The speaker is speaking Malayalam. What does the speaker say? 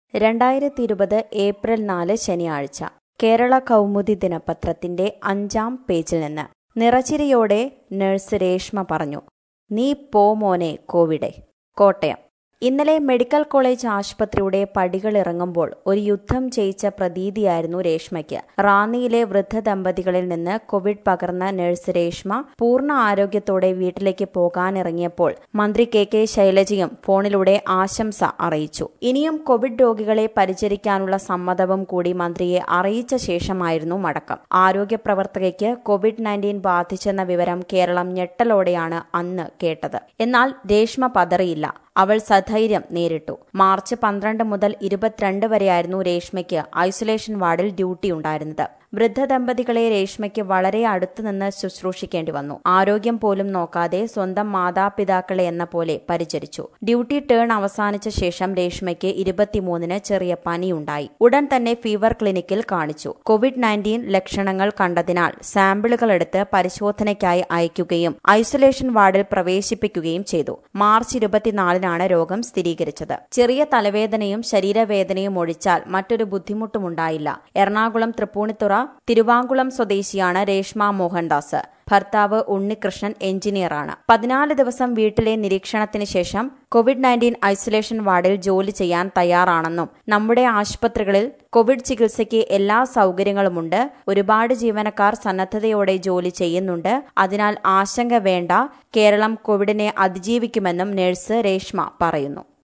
രണ്ടായിരത്തി ഇരുപത് ഏപ്രിൽ നാല് ശനിയാഴ്ച കേരള കൗമുദി ദിനപത്രത്തിന്റെ അഞ്ചാം പേജിൽ നിന്ന് നിറച്ചിരിയോടെ നഴ്സ് രേഷ്മ പറഞ്ഞു നീ പോ മോനെ കോവിഡെ കോട്ടയം ഇന്നലെ മെഡിക്കൽ കോളേജ് ആശുപത്രിയുടെ പടികളിറങ്ങുമ്പോൾ ഒരു യുദ്ധം ജയിച്ച പ്രതീതിയായിരുന്നു രേഷ്മയ്ക്ക് റാന്നിയിലെ വൃദ്ധ ദമ്പതികളിൽ നിന്ന് കോവിഡ് പകർന്ന നഴ്സ് രേഷ്മ പൂർണ്ണ ആരോഗ്യത്തോടെ വീട്ടിലേക്ക് പോകാനിറങ്ങിയപ്പോൾ മന്ത്രി കെ കെ ശൈലജയും ഫോണിലൂടെ ആശംസ അറിയിച്ചു ഇനിയും കോവിഡ് രോഗികളെ പരിചരിക്കാനുള്ള സമ്മതവും കൂടി മന്ത്രിയെ അറിയിച്ച ശേഷമായിരുന്നു മടക്കം ആരോഗ്യ പ്രവർത്തകയ്ക്ക് കോവിഡ് നയൻറ്റീൻ ബാധിച്ചെന്ന വിവരം കേരളം ഞെട്ടലോടെയാണ് അന്ന് കേട്ടത് എന്നാൽ രേഷ്മ പതറിയില്ല അവൾ സധൈര്യം നേരിട്ടു മാർച്ച് പന്ത്രണ്ട് മുതൽ ഇരുപത്തിരണ്ട് വരെയായിരുന്നു രേഷ്മയ്ക്ക് ഐസൊലേഷൻ വാർഡിൽ ഡ്യൂട്ടി ഉണ്ടായിരുന്നത് വൃദ്ധ ദമ്പതികളെ രേഷ്മയ്ക്ക് വളരെ അടുത്തുനിന്ന് ശുശ്രൂഷിക്കേണ്ടി വന്നു ആരോഗ്യം പോലും നോക്കാതെ സ്വന്തം മാതാപിതാക്കളെ എന്ന പോലെ പരിചരിച്ചു ഡ്യൂട്ടി ടേൺ അവസാനിച്ച ശേഷം രേഷ്മയ്ക്ക് ഇരുപത്തിമൂന്നിന് ചെറിയ പനിയുണ്ടായി ഉടൻ തന്നെ ഫീവർ ക്ലിനിക്കിൽ കാണിച്ചു കോവിഡ് നയൻറ്റീൻ ലക്ഷണങ്ങൾ കണ്ടതിനാൽ സാമ്പിളുകൾ എടുത്ത് പരിശോധനയ്ക്കായി അയക്കുകയും ഐസൊലേഷൻ വാർഡിൽ പ്രവേശിപ്പിക്കുകയും ചെയ്തു മാർച്ച് ഇരുപത്തിനാലിനാണ് രോഗം സ്ഥിരീകരിച്ചത് ചെറിയ തലവേദനയും ശരീരവേദനയും ഒഴിച്ചാൽ മറ്റൊരു ബുദ്ധിമുട്ടുമുണ്ടായില്ല എറണാകുളം തൃപ്പൂണിത്തുറ തിരുവാങ്കുളം സ്വദേശിയാണ് രേഷ്മ മോഹൻദാസ് ഭർത്താവ് ഉണ്ണികൃഷ്ണൻ എഞ്ചിനീയറാണ് പതിനാല് ദിവസം വീട്ടിലെ നിരീക്ഷണത്തിന് ശേഷം കോവിഡ് നയൻറ്റീൻ ഐസൊലേഷൻ വാർഡിൽ ജോലി ചെയ്യാൻ തയ്യാറാണെന്നും നമ്മുടെ ആശുപത്രികളിൽ കോവിഡ് ചികിത്സയ്ക്ക് എല്ലാ സൗകര്യങ്ങളുമുണ്ട് ഒരുപാട് ജീവനക്കാർ സന്നദ്ധതയോടെ ജോലി ചെയ്യുന്നുണ്ട് അതിനാൽ ആശങ്ക വേണ്ട കേരളം കോവിഡിനെ അതിജീവിക്കുമെന്നും നഴ്സ് രേഷ്മ പറയുന്നു